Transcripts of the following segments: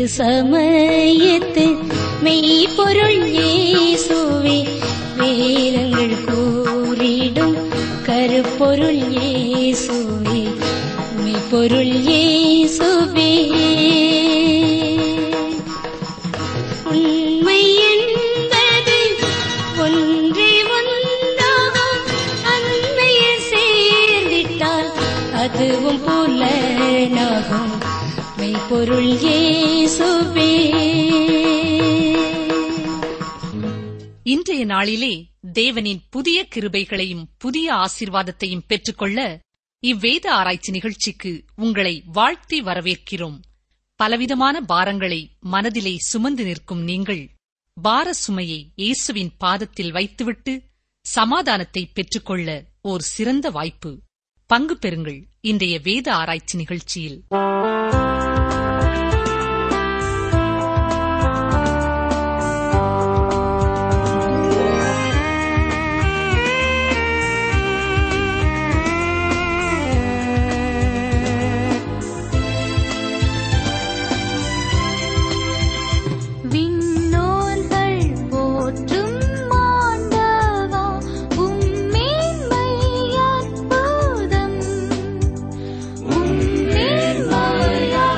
ஏற்று சமயத்து மெய்ப்பொருள் இயேசுவே வேதங்கள் கூறிடும் கருப்பொருள் இயேசுவே மெய்ப்பொருள் இயேசுவே உண்மை என்பது ஒன்றே ஒன்றாகும் அண்மையில் சேர்ந்திட்டால் அதுவும் புலனாகும் மெய்ப்பொருள் இயேசுவே இன்றைய நாளிலே தேவனின் புதிய கிருபைகளையும் புதிய ஆசீர்வாதத்தையும் பெற்றுக்கொள்ள இவ்வேத ஆராய்ச்சி நிகழ்ச்சிக்கு உங்களை வாழ்த்தி வரவேற்கிறோம் பலவிதமான பாரங்களை மனதிலே சுமந்து நிற்கும் நீங்கள் பார சுமையை இயேசுவின் பாதத்தில் வைத்துவிட்டு சமாதானத்தை பெற்றுக்கொள்ள ஓர் சிறந்த வாய்ப்பு பங்கு பெறுங்கள் இன்றைய வேத ஆராய்ச்சி நிகழ்ச்சியில் விண்ணோர்கள் போற்றும் ஆண்டவா உம்மேன்மை அற்புதம் உம்மேன்மை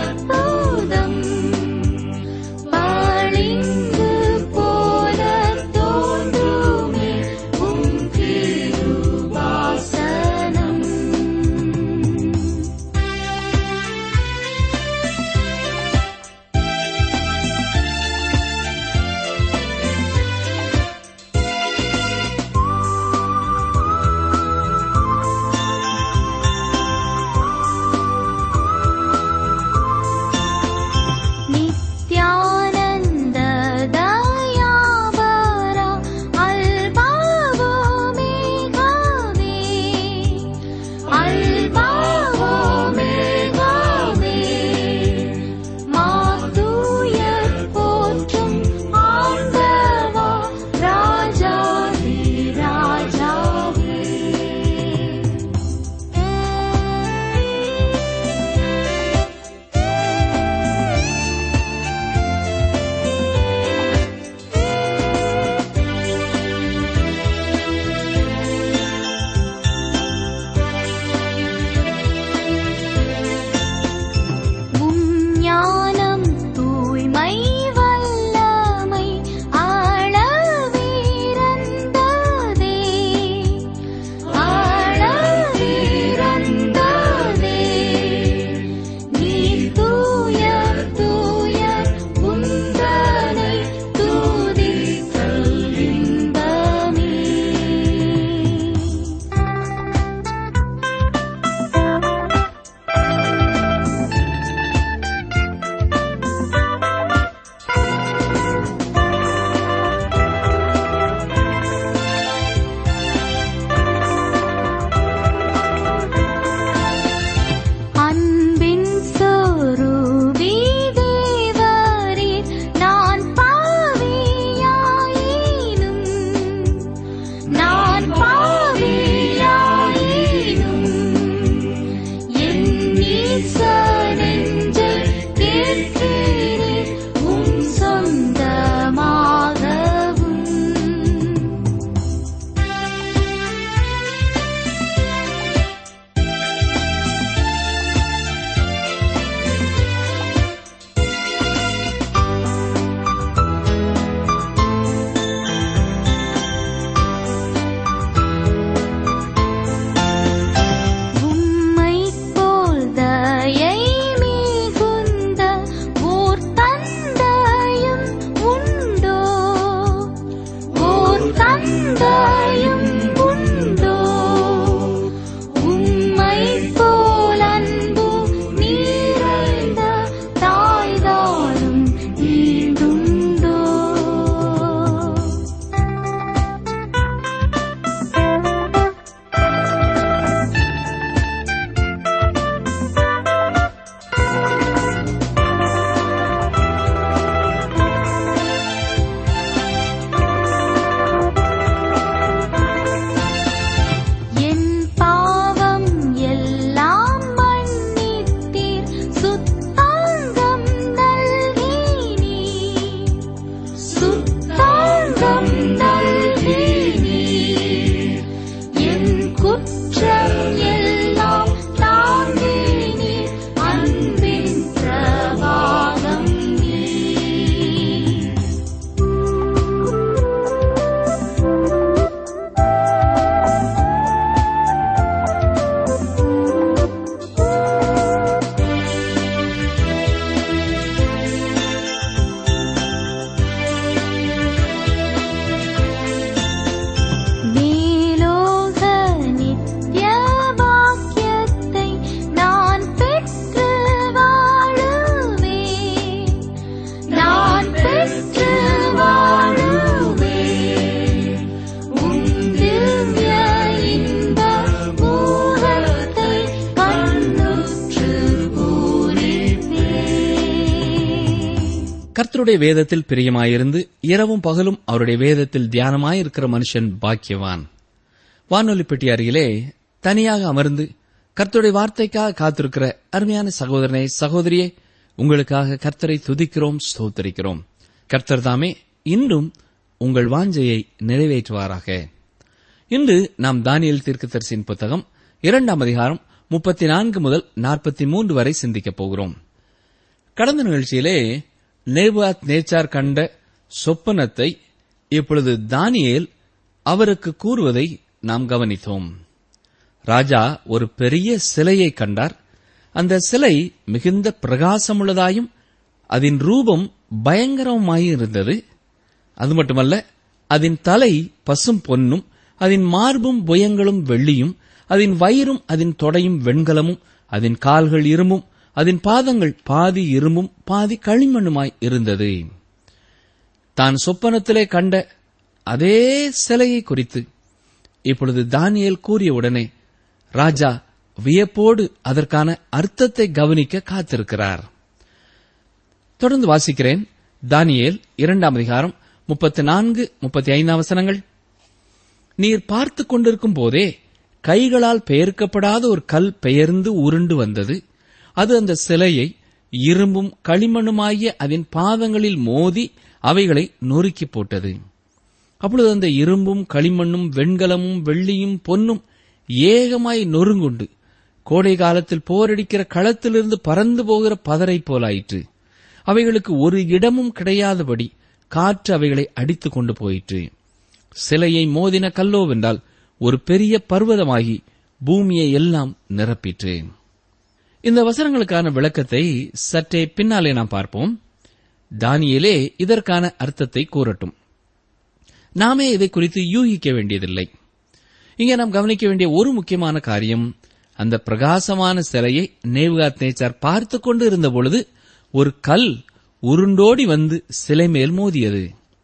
கர்த்தருடைய வேதத்தில் பிரியமாயிருந்து இரவும் பகலும் அவருடைய வேதத்தில் தியானமாயிருக்கிற மனுஷன் பாக்கியவான் வானொலி பெட்டி அருகிலே தனியாக அமர்ந்து கர்த்தருடைய வார்த்தைக்காக காத்திருக்கிற அருமையான சகோதரனே சகோதரியே உங்களுக்காக கர்த்தரை துதிக்கிறோம் ஸ்தோத்தரிக்கிறோம் கர்த்தர் தாமே இன்றும் உங்கள் வாஞ்சையை நிறைவேற்றுவாராக இன்று நாம் தானியல் தீர்க்கதரிசியின் புத்தகம் இரண்டாம் அதிகாரம் முப்பத்தி நான்கு முதல் நாற்பத்தி மூன்று வரை சிந்திக்கப் போகிறோம் கடந்த நிகழ்ச்சியிலே நேபாத் நேச்சார் கண்ட சொப்பனத்தை இப்பொழுது தானியேல் அவருக்கு கூறுவதை நாம் கவனித்தோம் ராஜா ஒரு பெரிய சிலையை கண்டார் அந்த சிலை மிகுந்த பிரகாசமுள்ளதாயும் அதன் ரூபம் பயங்கரமாயிருந்தது அது மட்டுமல்ல அதன் தலை பசும் பொன்னும் அதன் மார்பும் புயங்களும் வெள்ளியும் அதன் வயிறும் அதன் தொடையும் வெண்கலமும் அதன் கால்கள் இரும்பும் அதன் பாதங்கள் பாதி இரும்பும் பாதி களிமண்ணுமாய் இருந்தது தான் சொப்பனத்திலே கண்ட அதே சிலையை குறித்து இப்பொழுது தானியேல் கூறியவுடனே ராஜா வியப்போடு அதற்கான அர்த்தத்தை கவனிக்க காத்திருக்கிறார் தொடர்ந்து வாசிக்கிறேன் தானியேல் இரண்டாம் அதிகாரம் முப்பத்தி நான்கு முப்பத்தி ஐந்தாம் வசனங்கள் நீர் பார்த்து கொண்டிருக்கும் போதே கைகளால் பெயர்க்கப்படாத ஒரு கல் பெயர்ந்து உருண்டு வந்தது அது அந்த சிலையை இரும்பும் களிமண்ணுமாகிய அதன் பாதங்களில் மோதி அவைகளை நொறுக்கி போட்டது அப்பொழுது அந்த இரும்பும் களிமண்ணும் வெண்கலமும் வெள்ளியும் பொன்னும் ஏகமாய் நொறுங்குண்டு கோடை காலத்தில் போரடிக்கிற களத்திலிருந்து பறந்து போகிற பதரை போலாயிற்று அவைகளுக்கு ஒரு இடமும் கிடையாதபடி காற்று அவைகளை அடித்துக் கொண்டு போயிற்று சிலையை மோதின கல்லோவென்றால் ஒரு பெரிய பர்வதமாகி பூமியை எல்லாம் நிரப்பிற்று இந்த வசனங்களுக்கான விளக்கத்தை சற்றே பின்னாலே நாம் பார்ப்போம் தானியேலே இதற்கான அர்த்தத்தை கூறட்டும் நாமே இதை குறித்து யூகிக்க வேண்டியதில்லை இங்கே நாம் கவனிக்க வேண்டிய ஒரு முக்கியமான காரியம் அந்த பிரகாசமான சிலையை நேவுகாத் நேச்சார் பார்த்து கொண்டு இருந்த பொழுது ஒரு கல் உருண்டோடி வந்து சிலை மேல் மோதியது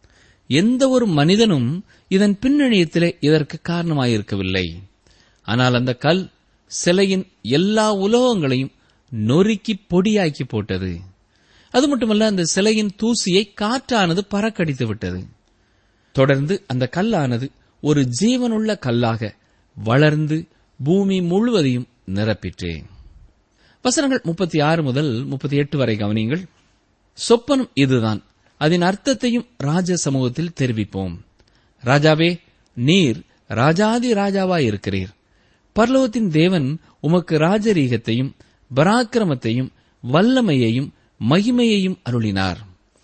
எந்த ஒரு மனிதனும் இதன் பின்னணியத்திலே இதற்கு காரணமாயிருக்கவில்லை ஆனால் அந்த கல் சிலையின் எல்லா உலோகங்களையும் நொறுக்கி பொடியாக்கி போட்டது அது மட்டுமல்ல அந்த சிலையின் தூசியை காற்றானது பறக்கடித்து விட்டது தொடர்ந்து அந்த கல்லானது ஒரு ஜீவனுள்ள கல்லாக வளர்ந்து பூமி முழுவதையும் நிரப்பிற்று வசனங்கள் முப்பத்தி ஆறு முதல் முப்பத்தி எட்டு வரை கவனியுங்கள் சொப்பனம் இதுதான் அதன் அர்த்தத்தையும் ராஜ சமூகத்தில் தெரிவிப்போம் ராஜாவே நீர் ராஜாதி ராஜாவாயிருக்கிறீர் பரலோகத்தின் தேவன் உமக்கு ராஜரீகத்தையும் பராக்கிரமத்தையும் வல்லமையையும் மகிமையையும் அருளினார்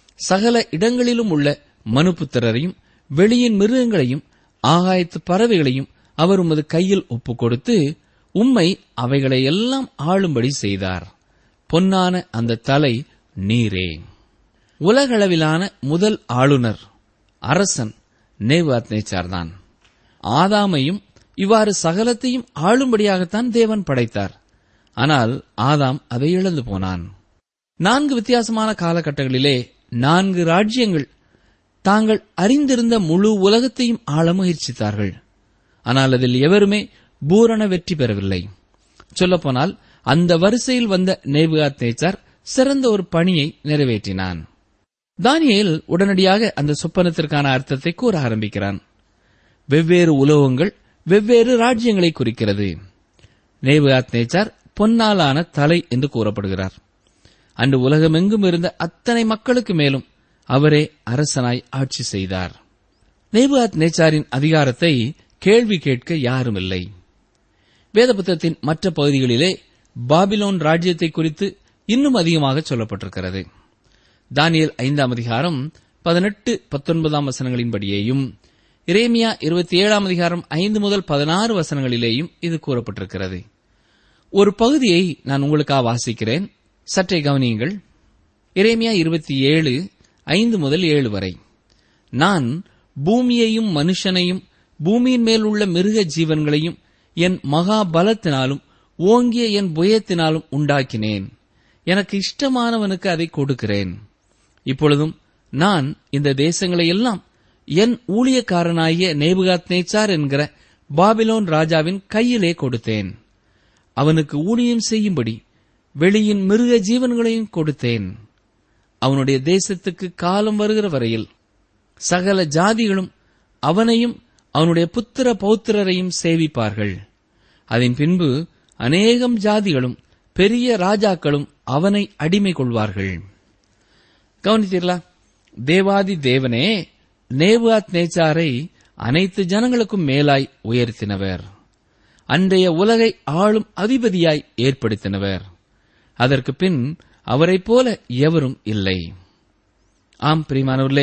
சகல இடங்களிலும் உள்ள மனுபுத்திரரையும் வெளியின் மிருகங்களையும் ஆகாயத்து பறவைகளையும் அவர் உமது கையில் ஒப்புக் கொடுத்து உம்மை அவைகளை எல்லாம் ஆளும்படி செய்தார் பொன்னான அந்த தலை நீரே உலகளவிலான முதல் ஆளுநர் அரசன் நேவாத் நேச்சார்தான் ஆதாமையும் இவ்வாறு சகலத்தையும் ஆளும்படியாகத்தான் தேவன் படைத்தார் ஆனால் ஆதாம் அதை இழந்து போனான் நான்கு வித்தியாசமான காலகட்டங்களிலே நான்கு ராஜ்யங்கள் தாங்கள் அறிந்திருந்த முழு உலகத்தையும் ஆள முயற்சித்தார்கள் ஆனால் அதில் எவருமே பூரண வெற்றி பெறவில்லை சொல்லப்போனால் அந்த வரிசையில் வந்த நேபுகாத் நேச்சார் சிறந்த ஒரு பணியை நிறைவேற்றினான் தானியேல் உடனடியாக அந்த சொப்பனத்திற்கான அர்த்தத்தை கூற ஆரம்பிக்கிறான் வெவ்வேறு உலோகங்கள் வெவ்வேறு ராஜ்யங்களை குறிக்கிறது நேபுகாத் நேச்சார் பொன்னாலான தலை என்று கூறப்படுகிறார் அன்று உலகமெங்கும் இருந்த அத்தனை மக்களுக்கு மேலும் அவரே அரசனாய் ஆட்சி செய்தார் நேபுகாத் நேச்சாரின் அதிகாரத்தை கேள்வி கேட்க யாரும் இல்லை வேத புத்தகத்தின் மற்ற பகுதிகளிலே பாபிலோன் ராஜ்யத்தை குறித்து இன்னும் அதிகமாக சொல்லப்பட்டிருக்கிறது தானியல் ஐந்தாம் அதிகாரம் பதினெட்டு பத்தொன்பதாம் வசனங்களின்படியேயும் இரேமியா இருபத்தி ஏழாம் அதிகாரம் ஐந்து முதல் பதினாறு வசனங்களிலேயும் இது கூறப்பட்டிருக்கிறது ஒரு பகுதியை நான் உங்களுக்காக வாசிக்கிறேன் சற்றே கவனியுங்கள் இரேமியா இருபத்தி ஏழு ஐந்து முதல் ஏழு வரை நான் பூமியையும் மனுஷனையும் பூமியின் மேல் உள்ள மிருக ஜீவன்களையும் என் மகா பலத்தினாலும் ஓங்கிய என் புயத்தினாலும் உண்டாக்கினேன் எனக்கு இஷ்டமானவனுக்கு அதை கொடுக்கிறேன் இப்பொழுதும் நான் இந்த தேசங்களை எல்லாம் என் ஊழியக்காரனாகிய நேபுகாத் நேச்சார் என்கிற பாபிலோன் ராஜாவின் கையிலே கொடுத்தேன் அவனுக்கு ஊழியம் செய்யும்படி வெளியின் மிருக ஜீவன்களையும் கொடுத்தேன் அவனுடைய தேசத்துக்கு காலம் வருகிற வரையில் சகல ஜாதிகளும் அவனையும் அவனுடைய புத்திர பௌத்திரரையும் சேவிப்பார்கள் அதன் பின்பு அநேகம் ஜாதிகளும் பெரிய ராஜாக்களும் அவனை அடிமை கொள்வார்கள் கவனித்தீர்களா தேவாதி தேவனே நேவாத் நேச்சாரை அனைத்து ஜனங்களுக்கும் மேலாய் உயர்த்தினவர் அன்றைய உலகை ஆளும் அதிபதியாய் ஏற்படுத்தினவர் அதற்கு பின் அவரைப் போல எவரும் இல்லை ஆம் பிரிமானவர்களே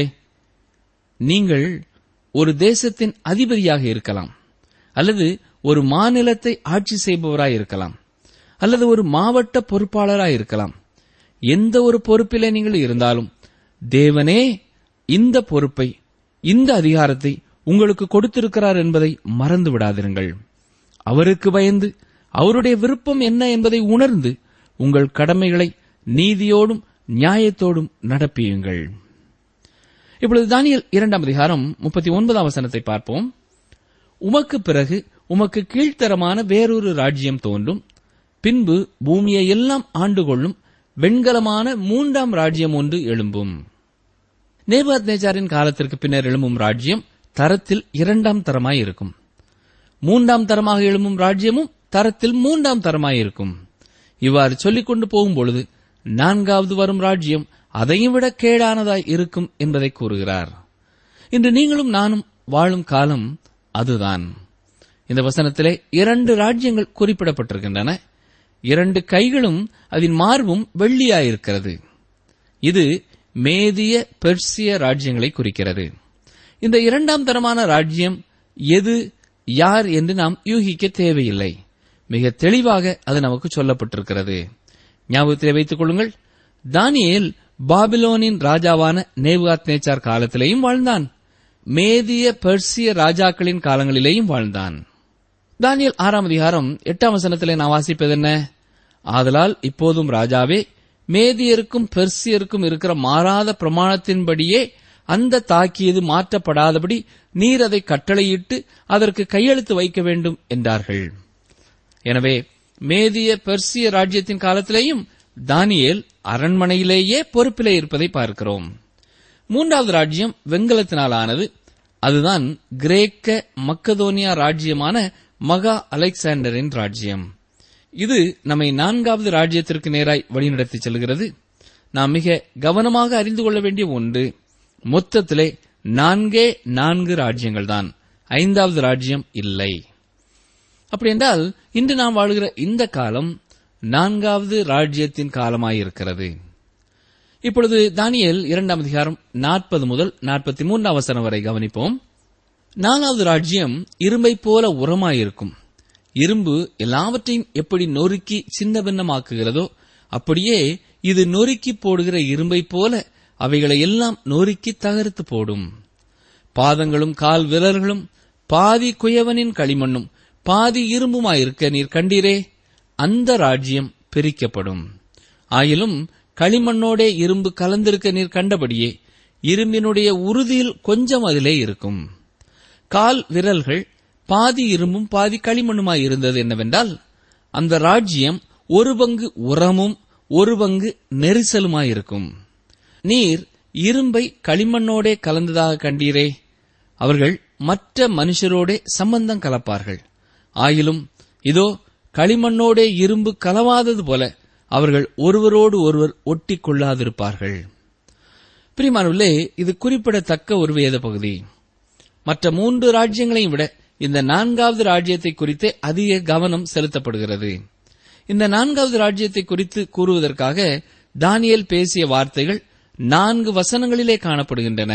நீங்கள் ஒரு தேசத்தின் அதிபதியாக இருக்கலாம் அல்லது ஒரு மாநிலத்தை ஆட்சி செய்பவராய் இருக்கலாம் அல்லது ஒரு மாவட்ட பொறுப்பாளராய் இருக்கலாம் எந்த ஒரு பொறுப்பிலே நீங்கள் இருந்தாலும் தேவனே இந்த பொறுப்பை இந்த அதிகாரத்தை உங்களுக்கு கொடுத்திருக்கிறார் என்பதை மறந்து விடாதிருங்கள் அவருக்கு பயந்து அவருடைய விருப்பம் என்ன என்பதை உணர்ந்து உங்கள் கடமைகளை நீதியோடும் நியாயத்தோடும் நடப்பியுங்கள் இப்பொழுது தானியல் இரண்டாம் அதிகாரம் முப்பத்தி ஒன்பதாம் வசனத்தை பார்ப்போம் உமக்கு பிறகு உமக்கு கீழ்த்தரமான வேறொரு ராஜ்யம் தோன்றும் பின்பு பூமியை எல்லாம் ஆண்டு கொள்ளும் வெண்கலமான மூன்றாம் ராஜ்யம் ஒன்று எழும்பும் நேபாத் நேச்சாரின் காலத்திற்கு பின்னர் எழும்பும் ராஜ்யம் தரத்தில் இரண்டாம் தரமாய் இருக்கும் மூன்றாம் தரமாக எழும்பும் ராஜ்யமும் தரத்தில் மூன்றாம் தரமாய் இருக்கும் இவ்வாறு சொல்லிக் கொண்டு போகும்பொழுது நான்காவது வரும் ராஜ்யம் அதையும் விட கேடானதாய் இருக்கும் என்பதை கூறுகிறார் இன்று நீங்களும் நானும் வாழும் காலம் அதுதான் இந்த வசனத்திலே இரண்டு ராஜ்யங்கள் குறிப்பிடப்பட்டிருக்கின்றன இரண்டு கைகளும் அதன் மார்பும் வெள்ளியாயிருக்கிறது இது மேதிய பெர்சிய ராஜ்யங்களை குறிக்கிறது இந்த இரண்டாம் தரமான ராஜ்யம் எது யார் என்று நாம் யூகிக்க தேவையில்லை மிக தெளிவாக அது நமக்கு சொல்லப்பட்டிருக்கிறது ஞாபகத்திலே வைத்துக் கொள்ளுங்கள் தானியேல் பாபிலோனின் ராஜாவான நேபுகாத் நேச்சார் காலத்திலேயும் வாழ்ந்தான் மேதிய பெர்சிய ராஜாக்களின் காலங்களிலேயும் வாழ்ந்தான் தானியல் ஆறாம் அதிகாரம் எட்டாம் வசனத்திலே நான் வாசிப்பது என்ன ஆதலால் இப்போதும் ராஜாவே மேதியருக்கும் பெர்சியருக்கும் இருக்கிற மாறாத பிரமாணத்தின்படியே அந்த தாக்கியது மாற்றப்படாதபடி நீர் அதை கட்டளையிட்டு அதற்கு கையெழுத்து வைக்க வேண்டும் என்றார்கள் எனவே மேதிய பெர்சிய ராஜ்யத்தின் காலத்திலேயும் தானியேல் அரண்மனையிலேயே பொறுப்பிலே இருப்பதை பார்க்கிறோம் மூன்றாவது ராஜ்யம் வெண்கலத்தினால் ஆனது அதுதான் கிரேக்க மக்கதோனியா ராஜ்யமான மகா அலெக்சாண்டரின் ராஜ்யம் இது நம்மை நான்காவது ராஜ்யத்திற்கு நேராய் வழிநடத்தி செல்கிறது நாம் மிக கவனமாக அறிந்து கொள்ள வேண்டிய ஒன்று மொத்தத்திலே நான்கே நான்கு ராஜ்யங்கள் தான் ஐந்தாவது ராஜ்யம் இல்லை அப்படி என்றால் இன்று நாம் வாழ்கிற இந்த காலம் நான்காவது ராஜ்யத்தின் காலமாயிருக்கிறது இப்பொழுது தானியேல் இரண்டாம் அதிகாரம் நாற்பது முதல் நாற்பத்தி மூன்றாம் வசனம் வரை கவனிப்போம் நாலாவது ராஜ்யம் இரும்பை போல உரமாயிருக்கும் இரும்பு எல்லாவற்றையும் எப்படி நொறுக்கி சின்ன பின்னமாக்குகிறதோ அப்படியே இது நொறுக்கி போடுகிற இரும்பை போல அவைகளை எல்லாம் நொறுக்கி தகர்த்து போடும் பாதங்களும் கால் விரல்களும் பாதி குயவனின் களிமண்ணும் பாதி இரும்புமாயிருக்க நீர் கண்டீரே அந்த ராஜ்யம் பிரிக்கப்படும் ஆயிலும் களிமண்ணோடே இரும்பு கலந்திருக்க நீர் கண்டபடியே இரும்பினுடைய உறுதியில் கொஞ்சம் அதிலே இருக்கும் கால் விரல்கள் பாதி இரும்பும் பாதி களிமண்ணுமாய் இருந்தது என்னவென்றால் அந்த ராஜ்யம் ஒரு பங்கு உரமும் ஒரு பங்கு நெரிசலுமாயிருக்கும் நீர் இரும்பை களிமண்ணோடே கலந்ததாக கண்டீரே அவர்கள் மற்ற மனுஷரோடே சம்பந்தம் கலப்பார்கள் ஆயிலும் இதோ களிமண்ணோடே இரும்பு கலவாதது போல அவர்கள் ஒருவரோடு ஒருவர் ஒட்டி கொள்ளாதிருப்பார்கள் பிரிமானுள்ளே இது குறிப்பிடத்தக்க ஒரு வேத பகுதி மற்ற மூன்று ராஜ்யங்களையும் விட இந்த நான்காவது ராஜ்யத்தை குறித்தே அதிக கவனம் செலுத்தப்படுகிறது இந்த நான்காவது ராஜ்யத்தை குறித்து கூறுவதற்காக தானியேல் பேசிய வார்த்தைகள் நான்கு வசனங்களிலே காணப்படுகின்றன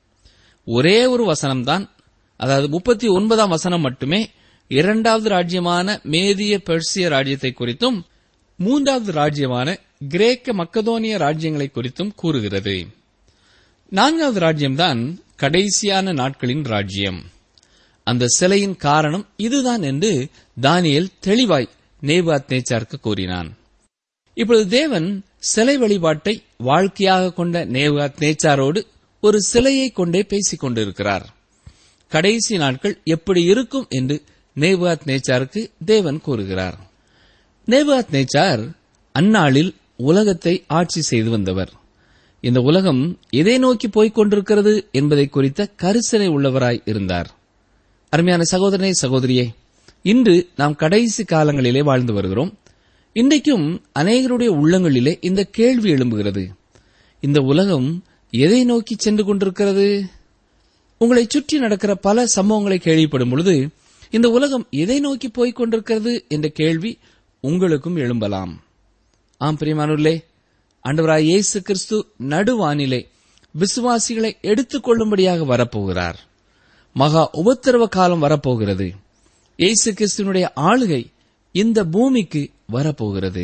ஒரே ஒரு வசனம்தான் அதாவது முப்பத்தி ஒன்பதாம் வசனம் மட்டுமே இரண்டாவது ராஜ்யமான மேதிய பெர்சிய ராஜ்யத்தை குறித்தும் மூன்றாவது ராஜ்யமான கிரேக்க மக்கதோனிய ராஜ்யங்களை குறித்தும் கூறுகிறது நான்காவது ராஜ்யம்தான் கடைசியான நாட்களின் ராஜ்யம் அந்த சிலையின் காரணம் இதுதான் என்று தானியேல் தெளிவாய் நேபாத் நேச்சாருக்கு கூறினான் இப்பொழுது தேவன் சிலை வழிபாட்டை வாழ்க்கையாக கொண்ட நேபாத் நேச்சாரோடு ஒரு சிலையை கொண்டே பேசிக் கொண்டிருக்கிறார் கடைசி நாட்கள் எப்படி இருக்கும் என்று நேபாத் நேச்சாருக்கு தேவன் கூறுகிறார் நேபாத் நேச்சார் அந்நாளில் உலகத்தை ஆட்சி செய்து வந்தவர் இந்த உலகம் எதை நோக்கி போய்க் கொண்டிருக்கிறது என்பதை குறித்த கரிசனை உள்ளவராய் இருந்தார் அருமையான சகோதரனே சகோதரியே இன்று நாம் கடைசி காலங்களிலே வாழ்ந்து வருகிறோம் இன்றைக்கும் அநேகருடைய உள்ளங்களிலே இந்த கேள்வி எழும்புகிறது இந்த உலகம் எதை நோக்கி சென்று கொண்டிருக்கிறது உங்களை சுற்றி நடக்கிற பல சம்பவங்களை கேள்விப்படும் பொழுது இந்த உலகம் எதை நோக்கி போய்க் கொண்டிருக்கிறது என்ற கேள்வி உங்களுக்கும் எழும்பலாம் ஆம் பிரியமானூர்களே ஆண்டவராய் இயேசு கிறிஸ்து நடுவானிலே விசுவாசிகளை எடுத்துக் கொள்ளும்படியாக வரப்போகிறார் மகா உபத்திரவ காலம் வரப்போகிறது இயேசு கிறிஸ்துவனுடைய ஆளுகை இந்த பூமிக்கு வரப்போகிறது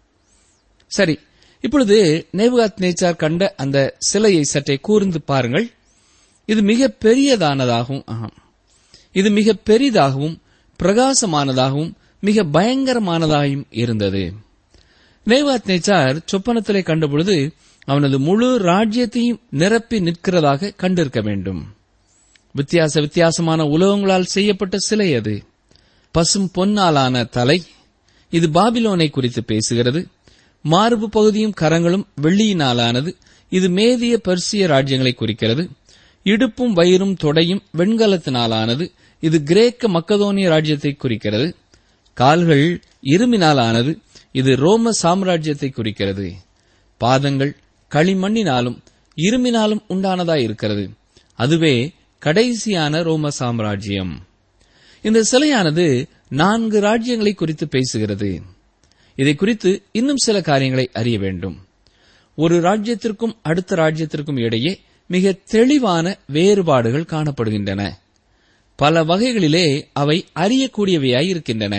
சரி இப்பொழுது நேபுகாத் நேச்சார் கண்ட அந்த சிலையை சற்றே கூர்ந்து பாருங்கள் இது மிக பெரியதானதாகவும் ஆம். இது மிக பெரிதாகவும் பிரகாசமானதாகவும் மிக பயங்கரமானதாகவும் இருந்தது நேவாத் நேச்சார் சொப்பனத்திலே கண்டபொழுது அவனது முழு ராஜ்யத்தையும் நிரப்பி நிற்கிறதாக கண்டிருக்க வேண்டும் வித்தியாச வித்தியாசமான உலகங்களால் செய்யப்பட்ட சிலை அது பசும் பொன்னாலான தலை இது பாபிலோனை குறித்து பேசுகிறது மார்பு பகுதியும் கரங்களும் வெள்ளியினாலானது இது மேதிய பெர்சிய ராஜ்யங்களை குறிக்கிறது இடுப்பும் வயிறும் தொடையும் வெண்கலத்தினாலானது இது கிரேக்க மக்கதோனிய ராஜ்யத்தை குறிக்கிறது கால்கள் இரும்பினாலானது இது ரோம சாம்ராஜ்யத்தை குறிக்கிறது பாதங்கள் களிமண்ணினாலும் இரும்பினாலும் உண்டானதாய் இருக்கிறது அதுவே கடைசியான ரோம சாம்ராஜ்யம் இந்த சிலையானது நான்கு ராஜ்யங்களை குறித்து பேசுகிறது இதை குறித்து இன்னும் சில காரியங்களை அறிய வேண்டும் ஒரு ராஜ்யத்திற்கும் அடுத்த ராஜ்யத்திற்கும் இடையே மிக தெளிவான வேறுபாடுகள் காணப்படுகின்றன பல வகைகளிலே அவை அறியக்கூடியவையாய் இருக்கின்றன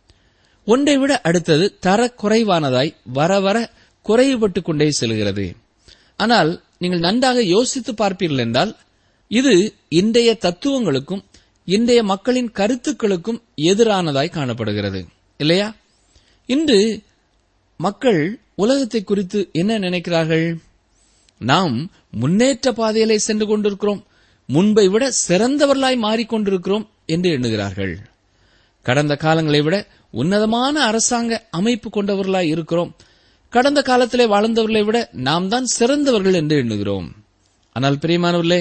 ஒன்றை விட அடுத்தது தர குறைவானதாய் வர வர குறைவுபட்டுக் கொண்டே செல்கிறது ஆனால் நீங்கள் நன்றாக யோசித்து பார்ப்பீர்கள் என்றால் இது இன்றைய தத்துவங்களுக்கும் இன்றைய மக்களின் கருத்துக்களுக்கும் எதிரானதாய் காணப்படுகிறது இல்லையா இன்று மக்கள் உலகத்தை குறித்து என்ன நினைக்கிறார்கள் நாம் முன்னேற்ற பாதையிலே சென்று கொண்டிருக்கிறோம் முன்பை விட சிறந்தவர்களாய் மாறிக்கொண்டிருக்கிறோம் என்று எண்ணுகிறார்கள் கடந்த காலங்களை விட உன்னதமான அரசாங்க அமைப்பு கொண்டவர்களாய் இருக்கிறோம் கடந்த காலத்திலே வாழ்ந்தவர்களை விட நாம் தான் சிறந்தவர்கள் என்று எண்ணுகிறோம் ஆனால் பிரியமானவர்களே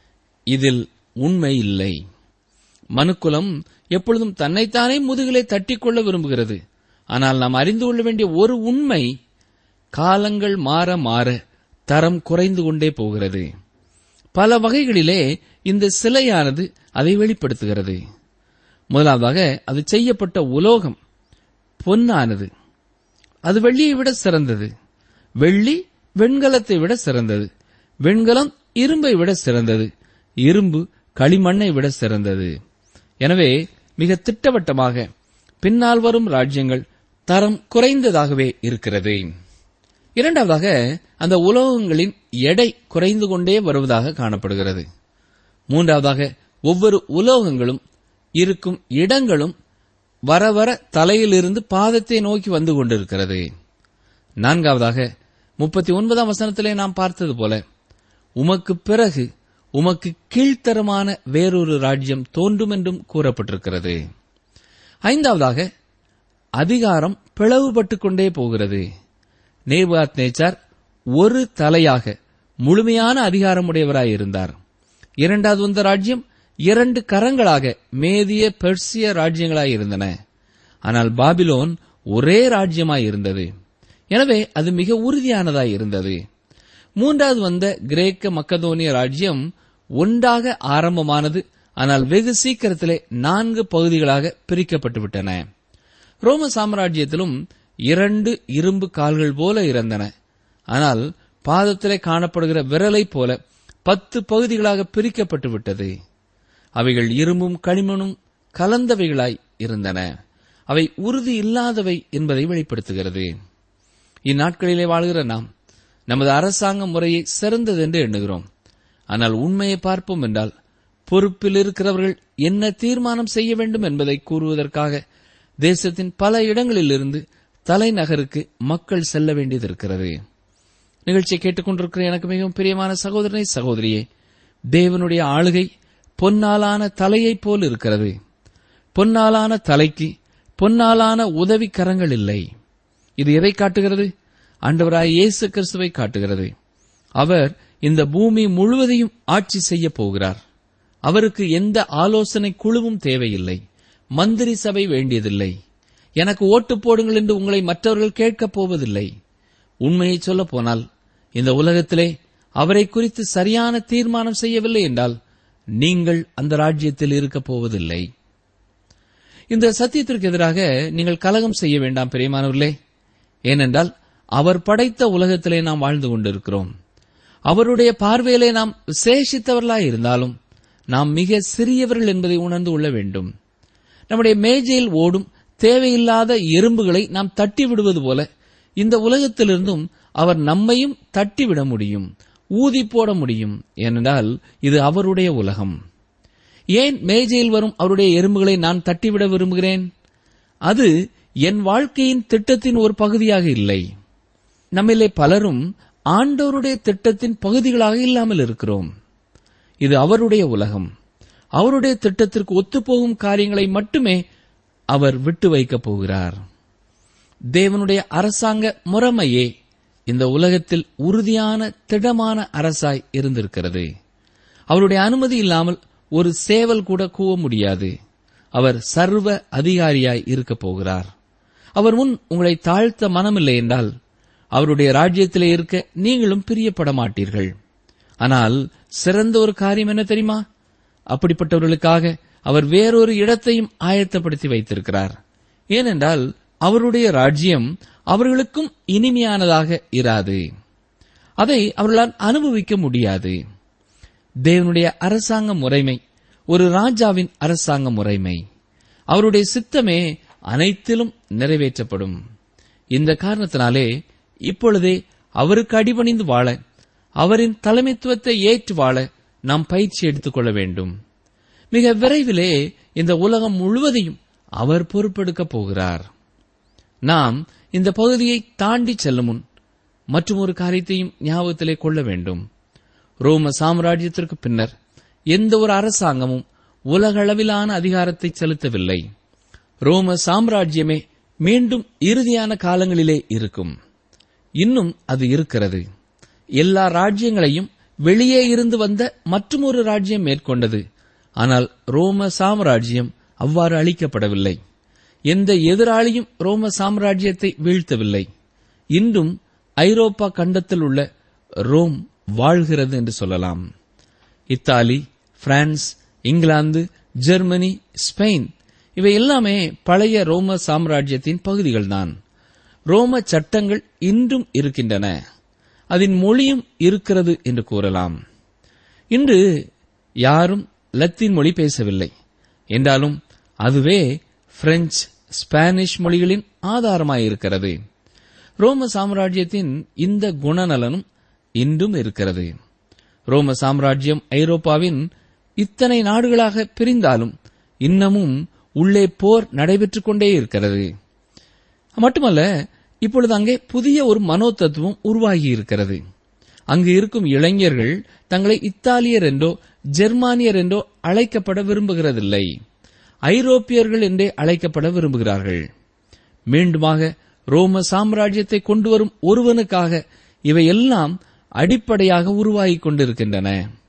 இதில் உண்மை இல்லை மனுக்குலம் எப்பொழுதும் தன்னைத்தானே முதுகிலே தட்டிக்கொள்ள விரும்புகிறது ஆனால் நாம் அறிந்து கொள்ள வேண்டிய ஒரு உண்மை காலங்கள் மாற மாற தரம் குறைந்து கொண்டே போகிறது பல வகைகளிலே இந்த சிலையானது அதை வெளிப்படுத்துகிறது முதலாவதாக அது செய்யப்பட்ட உலோகம் பொன்னானது அது வெள்ளியை விட சிறந்தது வெள்ளி வெண்கலத்தை விட சிறந்தது வெண்கலம் இரும்பை விட சிறந்தது இரும்பு களிமண்ணை விட சிறந்தது எனவே மிக திட்டவட்டமாக பின்னால் வரும் ராஜ்யங்கள் தரம் குறைந்ததாகவே இருக்கிறது இரண்டாவதாக அந்த உலோகங்களின் எடை குறைந்து கொண்டே வருவதாக காணப்படுகிறது மூன்றாவதாக ஒவ்வொரு உலோகங்களும் இருக்கும் இடங்களும் வர வர தலையிலிருந்து பாதத்தை நோக்கி வந்து கொண்டிருக்கிறது நான்காவதாக முப்பத்தி ஒன்பதாம் வசனத்திலே நாம் பார்த்தது போல உமக்கு பிறகு உமக்கு கீழ்த்தரமான வேறொரு ராஜ்யம் தோன்றும் என்றும் கூறப்பட்டிருக்கிறது ஐந்தாவதாக அதிகாரம் பிளவுபட்டுக் கொண்டே போகிறது நேபாத் நேச்சார் ஒரு தலையாக முழுமையான அதிகாரமுடையவராய் இருந்தார் இரண்டாவது வந்த ராஜ்யம் இரண்டு கரங்களாக மேதிய பெர்சிய ராஜ்யங்களாய் இருந்தன ஆனால் பாபிலோன் ஒரே ராஜ்யமாய் இருந்தது எனவே அது மிக உறுதியானதாய் இருந்தது மூன்றாவது வந்த கிரேக்க மக்கதோனிய ராஜ்யம் ஒன்றாக ஆரம்பமானது ஆனால் வெகு சீக்கிரத்திலே நான்கு பகுதிகளாக பிரிக்கப்பட்டு விட்டன ரோம சாம்ராஜ்யத்திலும் இரண்டு இரும்பு கால்கள் போல இருந்தன ஆனால் பாதத்திலே காணப்படுகிற விரலை போல பத்து பகுதிகளாக பிரிக்கப்பட்டு விட்டது அவைகள் இரும்பும் களிமண்ணும் கலந்தவைகளாய் இருந்தன அவை உறுதி இல்லாதவை என்பதை வெளிப்படுத்துகிறது இந்நாட்களிலே வாழ்கிற நாம் நமது அரசாங்க முறையை சிறந்தது என்று எண்ணுகிறோம் ஆனால் உண்மையை பார்ப்போம் என்றால் பொறுப்பில் இருக்கிறவர்கள் என்ன தீர்மானம் செய்ய வேண்டும் என்பதை கூறுவதற்காக தேசத்தின் பல இடங்களிலிருந்து தலைநகருக்கு மக்கள் செல்ல வேண்டியது இருக்கிறது நிகழ்ச்சியை கேட்டுக்கொண்டிருக்கிற எனக்கு மிகவும் பிரியமான சகோதரனை சகோதரியே தேவனுடைய ஆளுகை பொன்னாலான தலையைப் போல் இருக்கிறது பொன்னாலான தலைக்கு பொன்னாலான உதவி கரங்கள் இல்லை இது எதை காட்டுகிறது ஆண்டவராய் இயேசு கிறிஸ்துவை காட்டுகிறது அவர் இந்த பூமி முழுவதையும் ஆட்சி செய்ய போகிறார் அவருக்கு எந்த ஆலோசனை குழுவும் தேவையில்லை மந்திரி சபை வேண்டியதில்லை எனக்கு ஓட்டு போடுங்கள் என்று உங்களை மற்றவர்கள் கேட்கப் போவதில்லை உண்மையை சொல்லப் போனால் இந்த உலகத்திலே அவரை குறித்து சரியான தீர்மானம் செய்யவில்லை என்றால் நீங்கள் அந்த ராஜ்யத்தில் இருக்கப் போவதில்லை இந்த சத்தியத்திற்கு எதிராக நீங்கள் கலகம் செய்ய வேண்டாம் பிரியமானவர்களே ஏனென்றால் அவர் படைத்த உலகத்திலே நாம் வாழ்ந்து கொண்டிருக்கிறோம் அவருடைய பார்வையிலே நாம் விசேஷித்தவர்களாய் இருந்தாலும் நாம் மிக சிறியவர்கள் என்பதை உணர்ந்து கொள்ள வேண்டும் நம்முடைய மேஜையில் ஓடும் தேவையில்லாத எறும்புகளை நாம் தட்டி விடுவது போல இந்த உலகத்திலிருந்தும் அவர் நம்மையும் தட்டிவிட முடியும் ஊதி போட முடியும் ஏனென்றால் இது அவருடைய உலகம் ஏன் மேஜையில் வரும் அவருடைய எறும்புகளை நான் தட்டிவிட விரும்புகிறேன் அது என் வாழ்க்கையின் திட்டத்தின் ஒரு பகுதியாக இல்லை நம்மிலே பலரும் ஆண்டவருடைய திட்டத்தின் பகுதிகளாக இல்லாமல் இருக்கிறோம் இது அவருடைய உலகம் அவருடைய திட்டத்திற்கு ஒத்துப்போகும் காரியங்களை மட்டுமே அவர் விட்டு வைக்கப் போகிறார் தேவனுடைய அரசாங்க முறைமையே இந்த உலகத்தில் உறுதியான திடமான அரசாய் இருந்திருக்கிறது அவருடைய அனுமதி இல்லாமல் ஒரு சேவல் கூட கூவ முடியாது அவர் சர்வ அதிகாரியாய் இருக்கப் போகிறார் அவர் முன் உங்களை தாழ்த்த மனமில்லை என்றால் அவருடைய ராஜ்யத்திலே இருக்க நீங்களும் பிரியப்பட மாட்டீர்கள் ஆனால் சிறந்த ஒரு காரியம் என்ன தெரியுமா அப்படிப்பட்டவர்களுக்காக அவர் வேறொரு இடத்தையும் ஆயத்தப்படுத்தி வைத்திருக்கிறார் ஏனென்றால் அவருடைய ராஜ்யம் அவர்களுக்கும் இனிமையானதாக இராது அதை அவர்களால் அனுபவிக்க முடியாது தேவனுடைய அரசாங்க முறைமை ஒரு ராஜாவின் அரசாங்க முறைமை அவருடைய சித்தமே அனைத்திலும் நிறைவேற்றப்படும் இந்த காரணத்தினாலே இப்பொழுதே அவருக்கு அடிபணிந்து வாழ அவரின் தலைமைத்துவத்தை ஏற்று வாழ நாம் பயிற்சி எடுத்துக்கொள்ள வேண்டும் மிக விரைவிலே இந்த உலகம் முழுவதையும் அவர் பொறுப்பெடுக்கப் போகிறார் நாம் இந்த பகுதியை தாண்டி செல்லும் முன் மற்றும் ஒரு காரியத்தையும் ஞாபகத்திலே கொள்ள வேண்டும் ரோம சாம்ராஜ்யத்திற்கு பின்னர் எந்த ஒரு அரசாங்கமும் உலகளவிலான அதிகாரத்தை செலுத்தவில்லை ரோம சாம்ராஜ்யமே மீண்டும் இறுதியான காலங்களிலே இருக்கும் இன்னும் அது இருக்கிறது எல்லா ராஜ்யங்களையும் வெளியே இருந்து வந்த மற்றொரு ராஜ்யம் மேற்கொண்டது ஆனால் ரோம சாம்ராஜ்யம் அவ்வாறு அளிக்கப்படவில்லை எந்த எதிராளியும் ரோம சாம்ராஜ்யத்தை வீழ்த்தவில்லை இன்றும் ஐரோப்பா கண்டத்தில் உள்ள ரோம் வாழ்கிறது என்று சொல்லலாம் Italy France England Germany Spain இவை எல்லாமே பழைய ரோம சாம்ராஜ்யத்தின் பகுதிகள்தான் ரோம சட்டங்கள் இன்றும் இருக்கின்றன அதன் மொழியும் இருக்கிறது என்று கூறலாம் இன்று யாரும் லத்தீன் மொழி பேசவில்லை என்றாலும் அதுவே பிரெஞ்சு ஸ்பானிஷ் மொழிகளின் ஆதாரமாயிருக்கிறது ரோம சாம்ராஜ்யத்தின் இந்த குணநலனும் இன்றும் இருக்கிறது ரோம சாம்ராஜ்யம் ஐரோப்பாவின் இத்தனை நாடுகளாக பிரிந்தாலும் இன்னமும் உள்ளே போர் நடைபெற்றுக் கொண்டே இருக்கிறது மட்டுமல்ல இப்பொழுது அங்கே புதிய ஒரு மனோ தத்துவம் உருவாகி இருக்கிறது அங்கு இருக்கும் இளைஞர்கள் தங்களை இத்தாலியர் என்றோ ஜெர்மானியர் என்றோ அழைக்கப்பட விரும்புகிறதில்லை ஐரோப்பியர்கள் என்றே அழைக்கப்பட விரும்புகிறார்கள் மீண்டுமாக ரோம சாம்ராஜ்யத்தை கொண்டு வரும் ஒருவனுக்காக இவையெல்லாம் அடிப்படையாக உருவாகிக் கொண்டிருக்கின்றன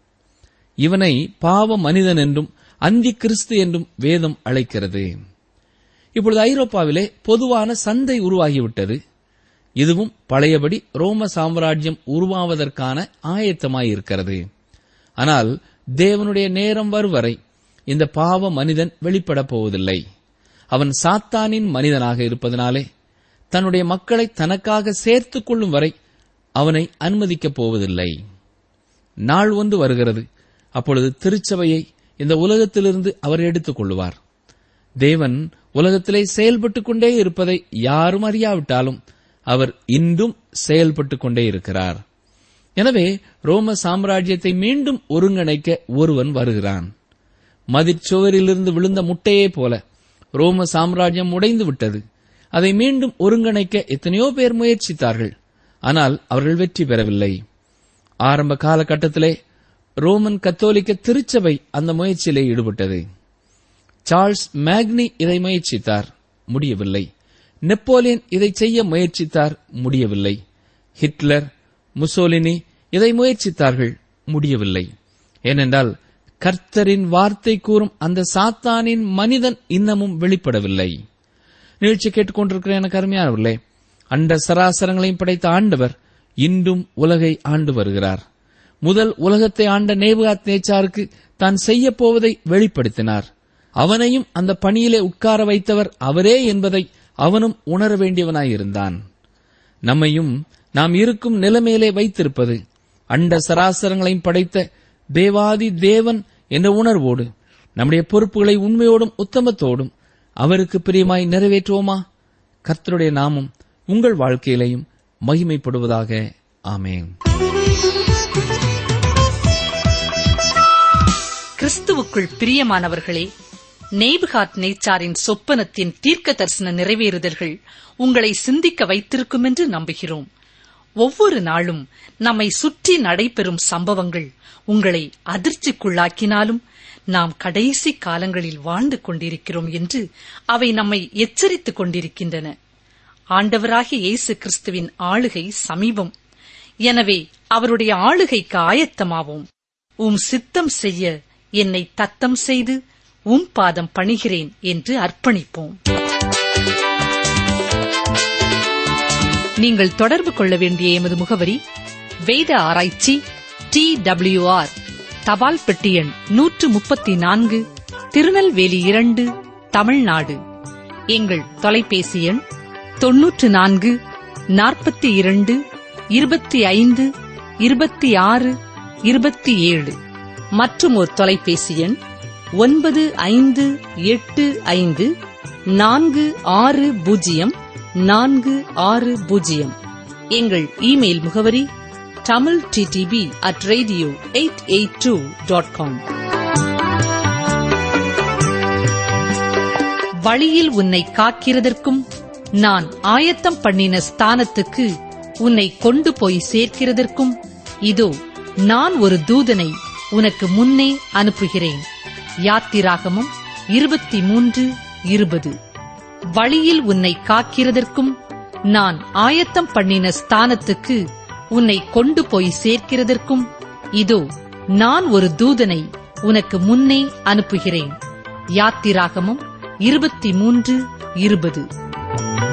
இவனை பாவ மனிதன் என்றும் அந்தி கிறிஸ்து என்றும் வேதம் அழைக்கிறது இப்பொழுது ஐரோப்பாவிலே பொதுவான சந்தை உருவாகிவிட்டது இதுவும் பழையபடி ரோம சாம்ராஜ்யம் உருவாவதற்கான ஆயத்தமாயிருக்கிறது ஆனால் தேவனுடைய நேரம் வரும் வரை இந்த பாவ மனிதன் வெளிப்படப் போவதில்லை அவன் சாத்தானின் மனிதனாக இருப்பதனாலே தன்னுடைய மக்களை தனக்காக சேர்த்துக் கொள்ளும் வரை அவனை அனுமதிக்கப் போவதில்லை நாள் ஒன்று வருகிறது அப்பொழுது திருச்சபையை இந்த உலகத்திலிருந்து அவர் எடுத்துக் கொள்ளுவார் தேவன் உலகத்திலே செயல்பட்டுக் கொண்டே இருப்பதை யாரும் அறியாவிட்டாலும் அவர் இன்றும் செயல்பட்டுக் கொண்டே இருக்கிறார் எனவே ரோம சாம்ராஜ்யத்தை மீண்டும் ஒருங்கிணைக்க ஒருவன் வருகிறான் மதிற்சுவரிலிருந்து விழுந்த முட்டையே போல ரோம சாம்ராஜ்யம் உடைந்து விட்டது அதை மீண்டும் ஒருங்கிணைக்க எத்தனையோ பேர் முயற்சித்தார்கள் ஆனால் அவர்கள் வெற்றி பெறவில்லை ஆரம்ப காலகட்டத்திலே ரோமன் கத்தோலிக்க திருச்சபை அந்த முயற்சியிலே ஈடுபட்டது சார்ல்ஸ் மேக்னி இதை முயற்சித்தார் முடியவில்லை நெப்போலியன் இதை செய்ய முயற்சித்தார் முடியவில்லை ஹிட்லர் முசோலினி இதை முயற்சித்தார்கள் முடியவில்லை ஏனென்றால் கர்த்தரின் வார்த்தை கூறும் அந்த சாத்தானின் மனிதன் இன்னமும் வெளிப்படவில்லை நிகழ்ச்சி கேட்டுக்கொண்டிருக்கிற எனக்கு அருமையானவர்களே அண்ட சராசரங்களையும் படைத்த ஆண்டவர் இன்றும் உலகை ஆண்டு வருகிறார் முதல் உலகத்தை ஆண்ட நேபுகாத் நேச்சாருக்கு தான் செய்யப் போவதை வெளிப்படுத்தினார் அவனையும் அந்த பணியிலே உட்கார வைத்தவர் அவரே என்பதை அவனும் உணர வேண்டியவனாயிருந்தான் நம்மையும் நாம் இருக்கும் நிலைமையிலே வைத்திருப்பது அண்ட சராசரங்களையும் படைத்த தேவாதி தேவன் என்ற உணர்வோடு நம்முடைய பொறுப்புகளை உண்மையோடும் உத்தமத்தோடும் அவருக்கு பிரியமாய் நிறைவேற்றுவோமா கர்த்தருடைய நாமம் உங்கள் வாழ்க்கையிலையும் மகிமைப்படுவதாக ஆமேன் கிறிஸ்துவுக்குள் பிரியமானவர்களே நேபுகாத் நேச்சாரின் சொப்பனத்தின் தீர்க்க தரிசன நிறைவேறுதல்கள் உங்களை சிந்திக்க வைத்திருக்கும் என்று நம்புகிறோம் ஒவ்வொரு நாளும் நம்மை சுற்றி நடைபெறும் சம்பவங்கள் உங்களை அதிர்ச்சிக்குள்ளாக்கினாலும் நாம் கடைசி காலங்களில் வாழ்ந்து கொண்டிருக்கிறோம் என்று அவை நம்மை எச்சரித்துக் கொண்டிருக்கின்றன ஆண்டவராகிய இயேசு கிறிஸ்துவின் ஆளுகை சமீபம் எனவே அவருடைய ஆளுகைக்கு ஆயத்தமாவோம் உம் சித்தம் செய்ய என்னை தத்தம் செய்து உம் பாதம் பணிகிறேன் என்று அர்ப்பணிப்போம் நீங்கள் தொடர்பு கொள்ள வேண்டிய எமது முகவரி வேத ஆராய்ச்சி டி ஆர் தபால் பெட்டி எண் நூற்று முப்பத்தி நான்கு திருநெல்வேலி இரண்டு தமிழ்நாடு எங்கள் தொலைபேசி எண் தொன்னூற்று நான்கு நாற்பத்தி இரண்டு இருபத்தி ஐந்து இருபத்தி ஆறு இருபத்தி ஏழு மற்றும் ஒரு தொலைபேசி எண் ஒன்பது ஐந்து எட்டு ஐந்து நான்கு ஆறு பூஜ்ஜியம் நான்கு ஆறு பூஜ்ஜியம் எங்கள் இமெயில் முகவரி Tamil DTP at radio eight eight two dot com வழியில் உன்னை காக்கிறதற்கும் நான் ஆயத்தம் பண்ணின ஸ்தானத்துக்கு உன்னை கொண்டு போய் சேர்க்கிறதற்கும் இதோ நான் ஒரு தூதனை உனக்கு முன்னே அனுப்புகிறேன் யாத்திராகமம் இருபத்தி மூன்று இருபது வழியில் உன்னை காக்கிறதற்கும் நான் ஆயத்தம் பண்ணின ஸ்தானத்துக்கு உன்னை கொண்டு போய் சேர்க்கிறதற்கும் இதோ நான் ஒரு தூதனை உனக்கு முன்னே அனுப்புகிறேன் யாத்திராகமம் இருபத்தி மூன்று இருபது